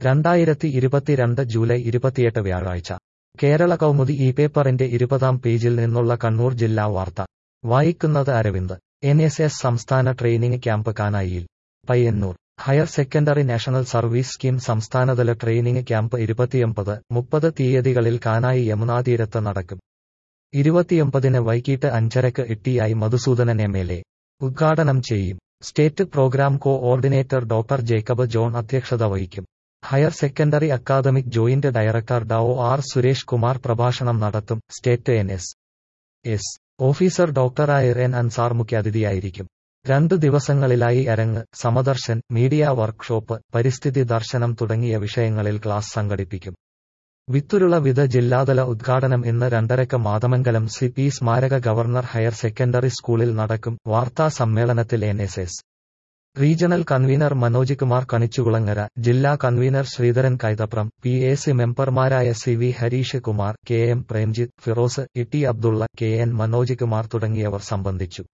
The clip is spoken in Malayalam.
രണ്ടായിരത്തി ഇരുപത്തിരണ്ട് ജൂലൈ ഇരുപത്തിയെട്ട് വ്യാഴാഴ്ച കേരള കൗമുദി ഈ പേപ്പറിന്റെ ഇരുപതാം പേജിൽ നിന്നുള്ള കണ്ണൂർ ജില്ലാ വാർത്ത വായിക്കുന്നത് അരവിന്ദ് എൻ എസ് എസ് സംസ്ഥാന ട്രെയിനിങ് ക്യാമ്പ് കാനായിയിൽ Payyanur higher secondary national service scheme സംസ്ഥാനതല ട്രെയിനിങ് ക്യാമ്പ് ഇരുപത്തിയൊമ്പത് മുപ്പത് തീയതികളിൽ കാനായി യമുനാതീരത്ത് നടക്കും ഇരുപത്തിയൊമ്പതിന് വൈകിട്ട് അഞ്ചരക്ക് ഇട്ടിയായി മധുസൂദനൻ എം എൽ എ ഉദ്ഘാടനം ചെയ്യും state programme coordinator doctor Jacob John അധ്യക്ഷത വഹിക്കും higher secondary academic joint director Dr R Suresh Kumar പ്രഭാഷണം നടത്തും state N S S officer doctor ആയർ എൻ അൻസാർ മുഖ്യാതിഥിയായിരിക്കും രണ്ടു ദിവസങ്ങളിലായി അരങ്ങ് സമദർശൻ മീഡിയ വർക്ക്ഷോപ്പ് പരിസ്ഥിതി ദർശനം തുടങ്ങിയ വിഷയങ്ങളിൽ ക്ലാസ് സംഘടിപ്പിക്കും വിത്തുരുള വിധ ജില്ലാതല ഉദ്ഘാടനം ഇന്ന് രണ്ടരക്ക് മാതമംഗലം സി പി സ്മാരക ഗവർണർ ഹയർ സെക്കൻഡറി സ്കൂളിൽ നടക്കും വാർത്താ സമ്മേളനത്തിൽ N S S regional convener Manoj Kumar Kanichukulangara ജില്ലാ convener Sreedharan Kaithapram P A C മെമ്പർമാരായ C V Harish Kumar K M Premjith Firoz E T Abdulla K N Manoj Kumar തുടങ്ങിയവർ സംബന്ധിച്ചു